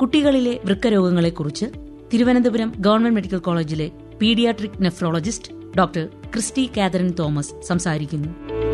കുട്ടികളിലെ വൃക്കരോഗങ്ങളെക്കുറിച്ച് Thiruvananthapuram government medical കോളേജിലെ paediatric nephrologist doctor Christy Catherine Thomas സംസാരിക്കുന്നു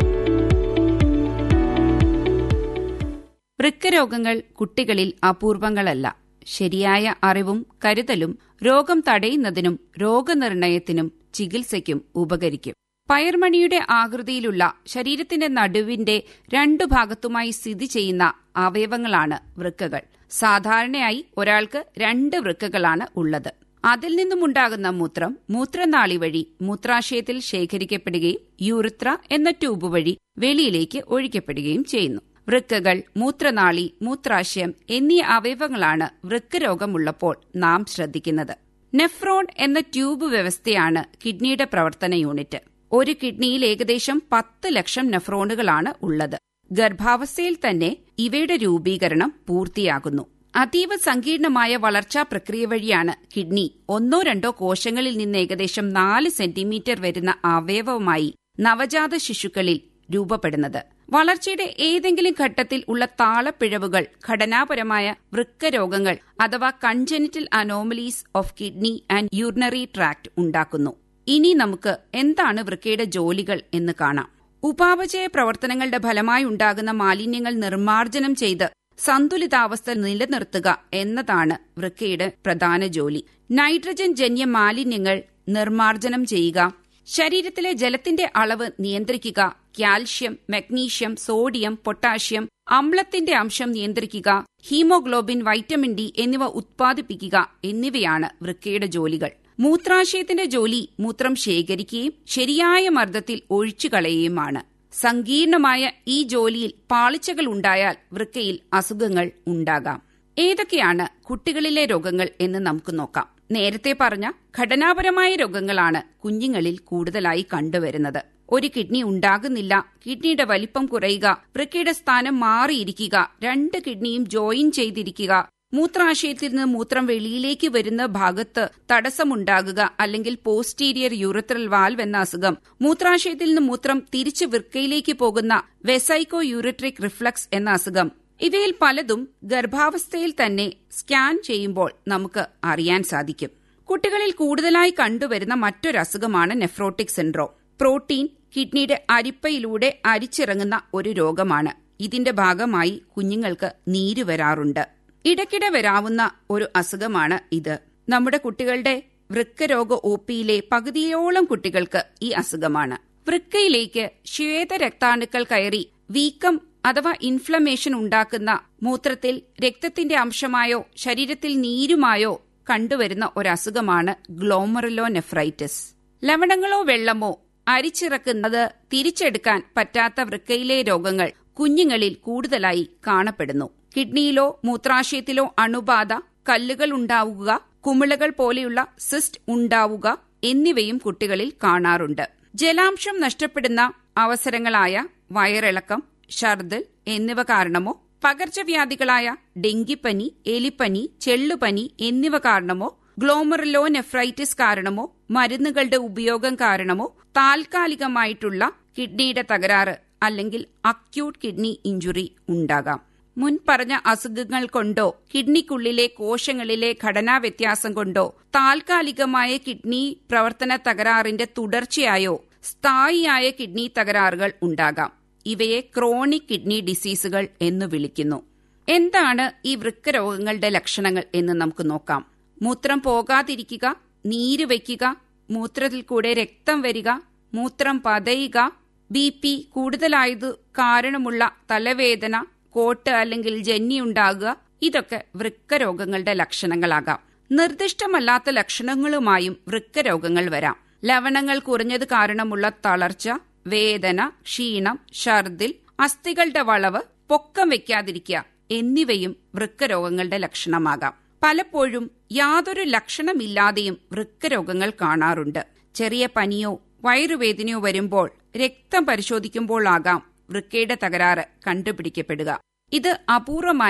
വൃക്കരോഗങ്ങൾ കുട്ടികളിൽ അപൂർവങ്ങളല്ല ശരിയായ അറിവും കരുതലും രോഗം തടയുന്നതിനും രോഗനിർണയത്തിനും ചികിത്സയ്ക്കും ഉപകരിക്കും പയർമണിയുടെ ആകൃതിയിലുള്ള ശരീരത്തിന്റെ നടുവിന്റെ രണ്ടു ഭാഗത്തുമായി സ്ഥിതി ചെയ്യുന്ന അവയവങ്ങളാണ് വൃക്കകൾ സാധാരണയായി ഒരാൾക്ക് രണ്ട് വൃക്കകളാണ് ഉള്ളത് അതിൽ നിന്നുമുണ്ടാകുന്ന മൂത്രം മൂത്രനാളി വഴി മൂത്രാശയത്തിൽ ശേഖരിക്കപ്പെടുകയും യൂറിത്ര എന്ന ട്യൂബ് വഴി വെളിയിലേക്ക് ഒഴിക്കപ്പെടുകയും ചെയ്യുന്നു വൃക്കകൾ മൂത്രനാളി മൂത്രാശയം എന്നീ അവയവങ്ങളാണ് വൃക്കരോഗമുള്ളപ്പോൾ നാം ശ്രദ്ധിക്കുന്നത് നെഫ്രോൺ എന്ന ട്യൂബ് വ്യവസ്ഥയാണ് കിഡ്നിയുടെ പ്രവർത്തന യൂണിറ്റ് ഒരു കിഡ്നിയിൽ ഏകദേശം പത്ത് ലക്ഷം നെഫ്രോണുകളാണ് ഉള്ളത് ഗർഭാവസ്ഥയിൽ തന്നെ ഇവയുടെ രൂപീകരണം പൂർത്തിയാകുന്നു അതീവ സങ്കീർണമായ വളർച്ചാ പ്രക്രിയ വഴിയാണ് കിഡ്നി ഒന്നോ രണ്ടോ കോശങ്ങളിൽ നിന്ന് ഏകദേശം നാല് സെന്റിമീറ്റർ വരുന്ന അവയവമായി നവജാത ശിശുക്കളിൽ രൂപപ്പെടുന്നത് വളർച്ചയുടെ ഏതെങ്കിലും ഘട്ടത്തിൽ ഉള്ള താളപ്പിഴവുകൾ ഘടനാപരമായ വൃക്കരോഗങ്ങൾ അഥവാ congenital anomalies of kidney and urinary tract ഉണ്ടാക്കുന്നു ഇനി നമുക്ക് എന്താണ് വൃക്കയുടെ ജോലികൾ എന്ന് കാണാം ഉപാപചയ പ്രവർത്തനങ്ങളുടെ ഫലമായി ഉണ്ടാകുന്ന മാലിന്യങ്ങൾ നിർമ്മാർജ്ജനം ചെയ്ത് സന്തുലിതാവസ്ഥ നിലനിർത്തുക എന്നതാണ് വൃക്കയുടെ പ്രധാന ജോലി നൈട്രജൻ ജന്യ മാലിന്യങ്ങൾ നിർമ്മാർജ്ജനം ചെയ്യുക ശരീരത്തിലെ ജലത്തിന്റെ അളവ് നിയന്ത്രിക്കുക കാൽഷ്യം മഗ്നീഷ്യം സോഡിയം പൊട്ടാഷ്യം അമ്ലത്തിന്റെ അംശം നിയന്ത്രിക്കുക ഹീമോഗ്ലോബിൻ വൈറ്റമിൻ ഡി എന്നിവ ഉത്പാദിപ്പിക്കുക എന്നിവയാണ് വൃക്കയുടെ ജോലികൾ മൂത്രാശയത്തിന്റെ ജോലി മൂത്രം ശേഖരിക്കുകയും ശരിയായ മർദ്ദത്തിൽ ഒഴിച്ചു കളയുകയുമാണ് സങ്കീർണമായ ഈ ജോലിയിൽ പാളിച്ചകൾ ഉണ്ടായാൽ വൃക്കയിൽ അസുഖങ്ങൾ ഉണ്ടാകാം ഏതൊക്കെയാണ് കുട്ടികളിലെ രോഗങ്ങൾ എന്ന് നമുക്ക് നോക്കാം നേരത്തെ പറഞ്ഞ ഘടനാപരമായ രോഗങ്ങളാണ് കുഞ്ഞുങ്ങളിൽ കൂടുതലായി കണ്ടുവരുന്നത് ഒരു കിഡ്നി ഉണ്ടാകുന്നില്ല കിഡ്നിയുടെ വലിപ്പം കുറയുക വൃക്കയുടെ സ്ഥാനം മാറിയിരിക്കുക രണ്ട് കിഡ്നിയും ജോയിൻ ചെയ്തിരിക്കുക മൂത്രാശയത്തിൽ നിന്ന് മൂത്രം വെളിയിലേക്ക് വരുന്ന ഭാഗത്ത് തടസ്സമുണ്ടാകുക അല്ലെങ്കിൽ പോസ്റ്റീരിയർ യൂറത്രൽ വാൽവ് എന്ന അസുഖം മൂത്രാശയത്തിൽ നിന്ന് മൂത്രം തിരിച്ച് വൃക്കയിലേക്ക് പോകുന്ന വെസൈക്കോ യൂറിട്രിക് റിഫ്ലക്സ് എന്ന അസുഖം ഇവയിൽ പലതും ഗർഭാവസ്ഥയിൽ തന്നെ സ്കാൻ ചെയ്യുമ്പോൾ നമുക്ക് അറിയാൻ സാധിക്കും കുട്ടികളിൽ കൂടുതലായി കണ്ടുവരുന്ന മറ്റൊരു അസുഖമാണ് നെഫ്രോട്ടിക് സിൻഡ്രോം പ്രോട്ടീൻ കിഡ്നിയുടെ അരിപ്പയിലൂടെ അരിച്ചിറങ്ങുന്ന ഒരു രോഗമാണ് ഇതിന്റെ ഭാഗമായി കുഞ്ഞുങ്ങൾക്ക് നീര് വരാറുണ്ട് ഇടയ്ക്കിടെ വരാവുന്ന ഒരു അസുഖമാണ് ഇത് നമ്മുടെ കുട്ടികളുടെ വൃക്കരോഗ ഒ പിയിലെ പകുതിയോളം കുട്ടികൾക്ക് ഈ അസുഖമാണ് വൃക്കയിലേക്ക് ശ്വേത രക്താണുക്കൾ കയറി വീക്കം അഥവാ ഇൻഫ്ലമേഷൻ ഉണ്ടാക്കുന്ന മൂത്രത്തിൽ രക്തത്തിന്റെ അംശമായോ ശരീരത്തിൽ നീരുമായോ കണ്ടുവരുന്ന ഒരസുഖമാണ് ഗ്ലോമറുലോ നെഫ്രൈറ്റിസ് ലവണങ്ങളോ വെള്ളമോ അരിച്ചിറക്കുന്നത് തിരിച്ചെടുക്കാൻ പറ്റാത്ത വൃക്കയിലെ രോഗങ്ങൾ കുഞ്ഞുങ്ങളിൽ കൂടുതലായി കാണപ്പെടുന്നു കിഡ്നിയിലോ മൂത്രാശയത്തിലോ അണുബാധ കല്ലുകൾ ഉണ്ടാവുക കുമിളകൾ പോലെയുള്ള സിസ്റ്റ് ഉണ്ടാവുക എന്നിവയും കുട്ടികളിൽ കാണാറുണ്ട് ജലാംശം നഷ്ടപ്പെടുന്ന അവസരങ്ങളായ വയറിളക്കം ഛർദിൽ എന്നിവ കാരണമോ പകർച്ചവ്യാധികളായ ഡെങ്കിപ്പനി എലിപ്പനി ചെള്ളുപനി എന്നിവ കാരണമോ ഗ്ലോമറിലോ നെഫ്രൈറ്റിസ് കാരണമോ മരുന്നുകളുടെ ഉപയോഗം കാരണമോ താൽക്കാലികമായിട്ടുള്ള കിഡ്നിയുടെ തകരാറ് അല്ലെങ്കിൽ അക്യൂട്ട് കിഡ്നി ഇഞ്ചുറി ഉണ്ടാകാം മുൻ പറഞ്ഞ അസുഖങ്ങൾ കൊണ്ടോ കിഡ്നിക്കുള്ളിലെ കോശങ്ങളിലെ ഘടനാ വ്യത്യാസം കൊണ്ടോ താൽക്കാലികമായ കിഡ്നി പ്രവർത്തന തകരാറിന്റെ തുടർച്ചയായോ സ്ഥായിയായ കിഡ്നി തകരാറുകൾ ഉണ്ടാകാം ഇവയെ ക്രോണിക് കിഡ്നി ഡിസീസുകൾ എന്ന് വിളിക്കുന്നു എന്താണ് ഈ വൃക്കരോഗങ്ങളുടെ ലക്ഷണങ്ങൾ എന്ന് നമുക്ക് നോക്കാം മൂത്രം പോകാതിരിക്കുക നീര് വയ്ക്കുക മൂത്രത്തിൽ കൂടെ രക്തം വരിക മൂത്രം പതയുക ബി പി കൂടുതലായത് കാരണമുള്ള തലവേദന കോട്ട് അല്ലെങ്കിൽ ജന്നി ഉണ്ടാകുക ഇതൊക്കെ വൃക്കരോഗങ്ങളുടെ ലക്ഷണങ്ങളാകാം നിർദ്ദിഷ്ടമല്ലാത്ത ലക്ഷണങ്ങളുമായും വൃക്കരോഗങ്ങൾ വരാം ലവണങ്ങൾ കുറഞ്ഞത് കാരണമുള്ള തളർച്ച വേദന ക്ഷീണം ഛർദിൽ അസ്ഥികളുടെ വളവ് പൊക്കം വെക്കാതിരിക്കുക എന്നിവയും വൃക്കരോഗങ്ങളുടെ ലക്ഷണമാകാം പലപ്പോഴും യാതൊരു ലക്ഷണമില്ലാതെയും വൃക്കരോഗങ്ങൾ കാണാറുണ്ട് ചെറിയ പനിയോ വയറുവേദനയോ വരുമ്പോൾ രക്തം പരിശോധിക്കുമ്പോഴാകാം വൃക്കയുടെ തകരാറ് കണ്ടുപിടിക്കപ്പെടുക ഇത് അപൂർവമായി